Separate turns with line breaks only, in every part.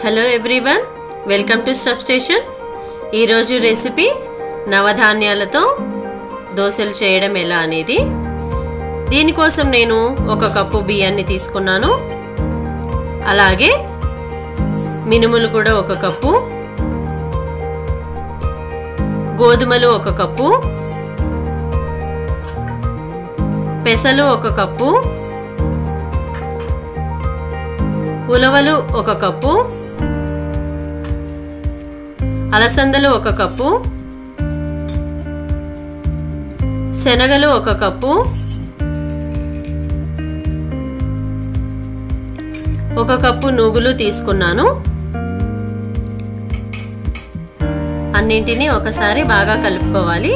hello everyone welcome to stuff station ఈరోజు recipe నవధాన్యాలతో దోశలు చేయడం ఎలా అనేది దీనికోసం నేను ఒక కప్పు బియ్యాన్ని తీసుకున్నాను అలాగే మినుములు కూడా ఒక కప్పు గోధుమలు ఒక కప్పు పెసలు ఒక కప్పు ఉలవలు ఒక కప్పు అలసందలు ఒక కప్పు శనగలు ఒక కప్పు ఒక కప్పు నూగులు తీసుకున్నాను అన్నింటినీ ఒకసారి బాగా కలుపుకోవాలి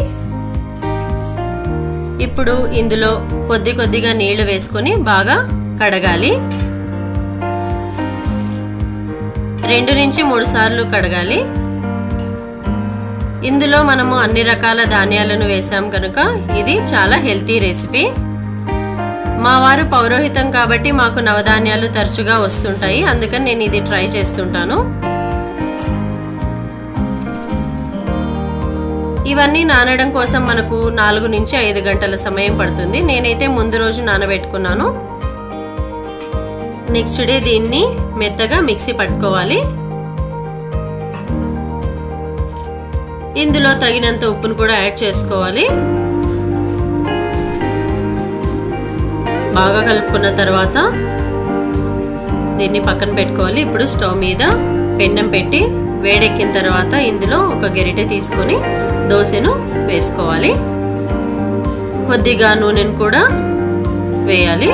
ఇప్పుడు ఇందులో కొద్ది కొద్దిగా నీళ్లు వేసుకొని బాగా కడగాలి రెండు నుంచి మూడు సార్లు కడగాలి ఇందులో మనము అన్ని రకాల ధాన్యాలను వేసాం కనుక ఇది చాలా హెల్తీ రెసిపీ మా వారు పౌరోహితం కాబట్టి మాకు నవధాన్యాలు తరచుగా వస్తుంటాయి అందుకని నేను ఇది ట్రై చేస్తుంటాను ఇవన్నీ నానడం కోసం మనకు నాలుగు నుంచి ఐదు గంటల సమయం పడుతుంది నేనైతే ముందు రోజు నానబెట్టుకున్నాను నెక్స్ట్ డే దీన్ని మెత్తగా మిక్సీ పట్టుకోవాలి ఇందులో తగినంత ఉప్పును కూడా యాడ్ చేసుకోవాలి బాగా కలుపుకున్న తర్వాత దీన్ని పక్కన పెట్టుకోవాలి ఇప్పుడు స్టవ్ మీద పెన్నం పెట్టి వేడెక్కిన తర్వాత ఇందులో ఒక గెరిటె తీసుకొని దోశను వేసుకోవాలి కొద్దిగా నూనెను కూడా వేయాలి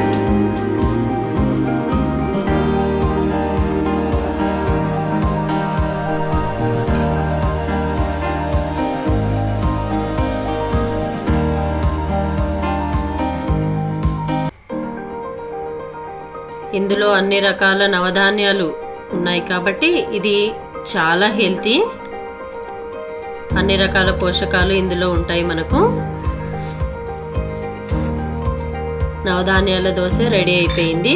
ఇందులో అన్ని రకాల నవధాన్యాలు ఉన్నాయి కాబట్టి ఇది చాలా హెల్తీ అన్ని రకాల పోషకాలు ఇందులో ఉంటాయి మనకు నవధాన్యాల దోశ రెడీ అయిపోయింది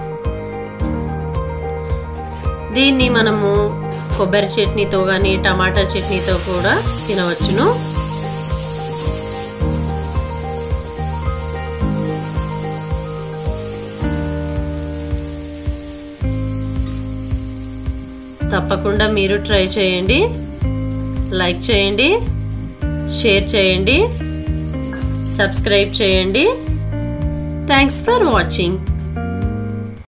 దీన్ని మనము కొబ్బరి చట్నీతో కానీ టమాటా చట్నీతో కూడా తినవచ్చును తప్పకుండా మీరు ట్రై చేయండి లైక్ చేయండి షేర్ చేయండి సబ్స్క్రైబ్ చేయండి థ్యాంక్స్ ఫర్ వాచింగ్